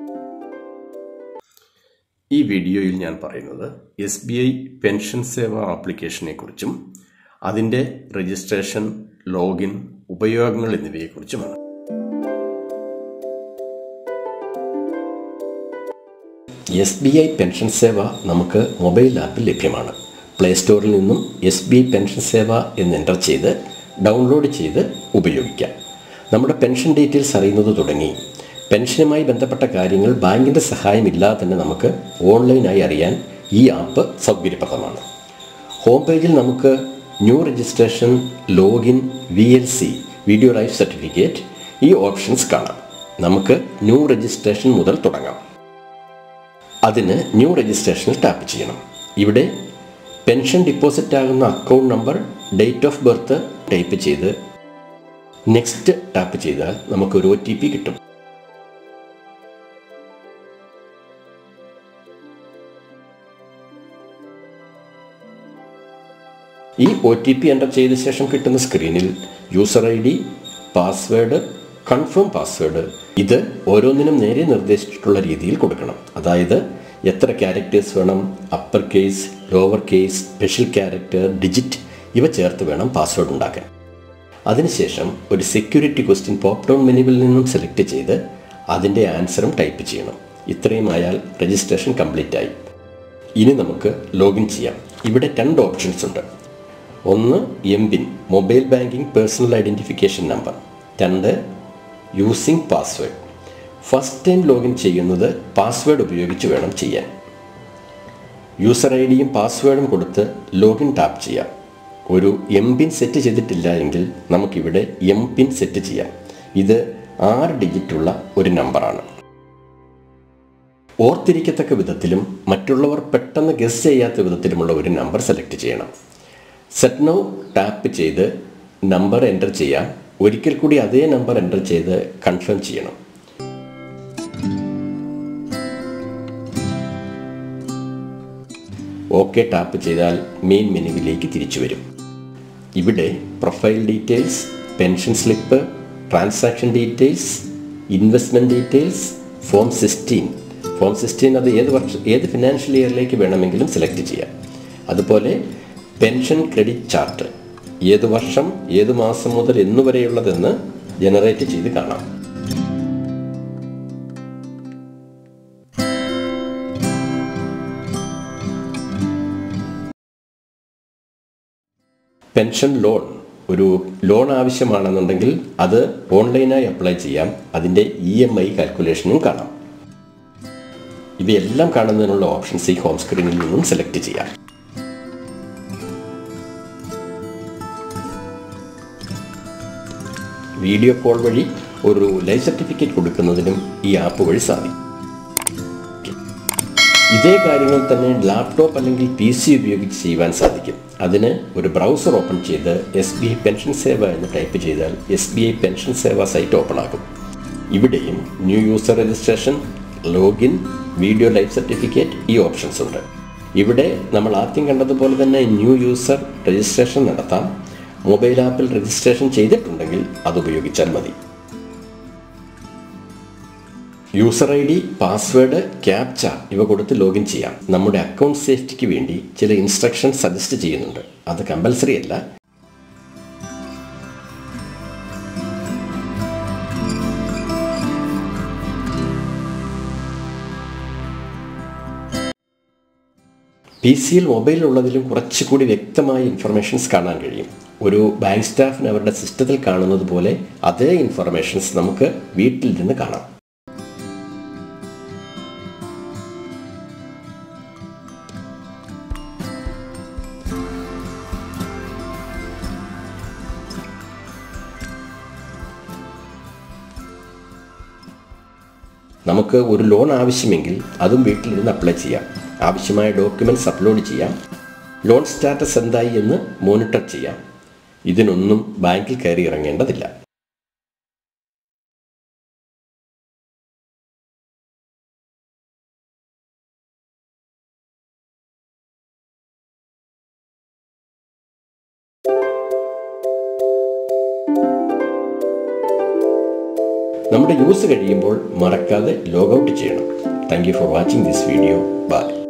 ഈ വീഡിയോയിൽ ഞാൻ പറയുന്നത് S B I pension Seva ആപ്ലിക്കേഷനെ കുറിച്ചും അതിൻ്റെ രജിസ്ട്രേഷൻ ലോഗിൻ ഉപയോഗങ്ങൾ എന്നിവയെക്കുറിച്ചുമാണ് S B I pension Seva നമുക്ക് മൊബൈൽ ആപ്പിൽ ലഭ്യമാണ് പ്ലേ സ്റ്റോറിൽ നിന്നും S B I pension Seva എന്ന് എൻ്റർ ചെയ്ത് ഡൗൺലോഡ് ചെയ്ത് ഉപയോഗിക്കാം നമ്മുടെ പെൻഷൻ ഡീറ്റെയിൽസ് അറിയുന്നത് തുടങ്ങി പെൻഷനുമായി ബന്ധപ്പെട്ട കാര്യങ്ങൾ ബാങ്കിൻ്റെ സഹായമില്ലാതെ തന്നെ നമുക്ക് ഓൺലൈനായി അറിയാൻ ഈ ആപ്പ് സൗകര്യപ്രദമാണ് ഹോം പേജിൽ നമുക്ക് new registration login V L C video life certificate ഈ ഓപ്ഷൻസ് കാണാം നമുക്ക് ന്യൂ രജിസ്ട്രേഷൻ മുതൽ തുടങ്ങാം അതിന് ന്യൂ രജിസ്ട്രേഷനിൽ ടാപ്പ് ചെയ്യണം ഇവിടെ പെൻഷൻ ഡിപ്പോസിറ്റ് ആകുന്ന account number date of birth type ചെയ്ത് നെക്സ്റ്റ് ടാപ്പ് ചെയ്താൽ നമുക്കൊരു ഒ ടി പി കിട്ടും ഈ ഒ ടി പി എൻ്റർ ചെയ്ത ശേഷം കിട്ടുന്ന സ്ക്രീനിൽ user I D password confirm password ഇത് ഓരോന്നിനും നേരെ നിർദ്ദേശിച്ചിട്ടുള്ള രീതിയിൽ കൊടുക്കണം അതായത് എത്ര ക്യാരക്ടേഴ്സ് വേണം upper case lower case special character digit ഇവ ചേർത്ത് വേണം പാസ്വേഡ് ഉണ്ടാക്കാൻ അതിനുശേഷം ഒരു സെക്യൂരിറ്റി ക്വസ്റ്റ്യൻ പോപ്പ് ഡൗൺ മെനുവിൽ നിന്നും സെലക്ട് ചെയ്ത് അതിൻ്റെ ആൻസറും ടൈപ്പ് ചെയ്യണം ഇത്രയും ആയാൽ രജിസ്ട്രേഷൻ കംപ്ലീറ്റ് ആയി ഇനി നമുക്ക് ലോഗിൻ ചെയ്യാം ഇവിടെ രണ്ട് ഓപ്ഷൻസ് ഉണ്ട് ഒന്ന് M PIN mobile banking personal identification number രണ്ട് using password first time login ചെയ്യുന്നത് പാസ്വേഡ് ഉപയോഗിച്ച് വേണം ചെയ്യാൻ യൂസർ ഐ ഡിയും പാസ്വേഡും കൊടുത്ത് ലോഗിൻ ടാപ്പ് ചെയ്യാം ഒരു എം പിൻ സെറ്റ് ചെയ്തിട്ടില്ല എങ്കിൽ നമുക്കിവിടെ എം പിൻ സെറ്റ് ചെയ്യാം ഇത് ആറ് ഡിജിറ്റുള്ള ഒരു നമ്പറാണ് ഓർത്തിരിക്കത്തക്ക വിധത്തിലും മറ്റുള്ളവർ പെട്ടെന്ന് ഗസ് ചെയ്യാത്ത വിധത്തിലുമുള്ള ഒരു നമ്പർ സെലക്ട് ചെയ്യണം സെറ്റ് നൗ ടാപ്പ് ചെയ്ത് നമ്പർ എൻ്റർ ചെയ്യാം ഒരിക്കൽ കൂടി അതേ നമ്പർ എൻ്റർ ചെയ്ത് കൺഫേം ചെയ്യണം ഓക്കെ ടാപ്പ് ചെയ്താൽ മെയിൻ മെനുവിലേക്ക് തിരിച്ചു വരും ഇവിടെ profile details pension slip transaction details investment details form sixteen form sixteen അത് ഏത് വർഷം ഏത് ഫിനാൻഷ്യൽ ഇയറിലേക്ക് വേണമെങ്കിലും സെലക്ട് ചെയ്യാം അതുപോലെ പെൻഷൻ ക്രെഡിറ്റ് ചാർട്ട് ഏത് വർഷം ഏത് മാസം മുതൽ എന്നുവരെയുള്ളതെന്ന് ജനറേറ്റ് ചെയ്ത് കാണാം പെൻഷൻ ലോൺ ഒരു ലോൺ ആവശ്യമാണെന്നുണ്ടെങ്കിൽ അത് ഓൺലൈനായി അപ്ലൈ ചെയ്യാം അതിൻ്റെ ഇ എം ഐ കാൽക്കുലേഷനും കാണാം ഇവയെല്ലാം കാണുന്നതിനുള്ള ഓപ്ഷൻസ് ഈ ഹോം സ്ക്രീനിൽ നിന്നും സെലക്ട് ചെയ്യാം വീഡിയോ കോൾ വഴി ഒരു ലൈഫ് സർട്ടിഫിക്കറ്റ് കൊടുക്കുന്നതിനും ഈ ആപ്പ് വഴി സാധിക്കും ഇതേ കാര്യങ്ങൾ തന്നെ ലാപ്ടോപ്പ് അല്ലെങ്കിൽ പി സി ഉപയോഗിച്ച് ചെയ്യുവാൻ സാധിക്കും അതിന് ഒരു ബ്രൗസർ ഓപ്പൺ ചെയ്ത് S B I pension Seva എന്ന് ടൈപ്പ് ചെയ്താൽ S B I pension Seva site open ആകും ഇവിടെയും new user registration login video life certificate ഈ ഓപ്ഷൻസ് ഉണ്ട് ഇവിടെ നമ്മൾ ആദ്യം കണ്ടതുപോലെ തന്നെ ന്യൂ യൂസർ രജിസ്ട്രേഷൻ നടത്താം മൊബൈൽ ആപ്പിൽ രജിസ്ട്രേഷൻ ചെയ്തിട്ടുണ്ടെങ്കിൽ അത് ഉപയോഗിച്ചാൽ മതി user I D password captcha ഇവ കൊടുത്ത് ലോഗിൻ ചെയ്യാം നമ്മുടെ അക്കൗണ്ട് സേഫ്റ്റിക്ക് വേണ്ടി ചില ഇൻസ്ട്രക്ഷൻ സജസ്റ്റ് ചെയ്യുന്നുണ്ട് അത് കമ്പൽസറി അല്ല പി സിയിൽ മൊബൈലുള്ളതിലും കുറച്ചുകൂടി വ്യക്തമായ ഇൻഫർമേഷൻസ് കാണാൻ കഴിയും ഒരു ബാങ്ക് സ്റ്റാഫിന് അവരുടെ സിസ്റ്റത്തിൽ കാണുന്നത് പോലെ അതേ ഇൻഫർമേഷൻസ് നമുക്ക് വീട്ടിൽ നിന്ന് കാണാം നമുക്ക് ഒരു ലോൺ ആവശ്യമെങ്കിൽ അതും വീട്ടിലിരുന്ന് അപ്ലൈ ചെയ്യാം ആവശ്യമായ ഡോക്യുമെൻറ്റ്സ് അപ്ലോഡ് ചെയ്യാം ലോൺ സ്റ്റാറ്റസ് എന്തായി എന്ന് മോണിറ്റർ ചെയ്യാം ഇതിനൊന്നും ബാങ്കിൽ കയറി ഇറങ്ങേണ്ടതില്ല നമ്മുടെ യൂസ് കഴിയുമ്പോൾ മറക്കാതെ ലോഗൗട്ട് ചെയ്യണം thank you for watching this video by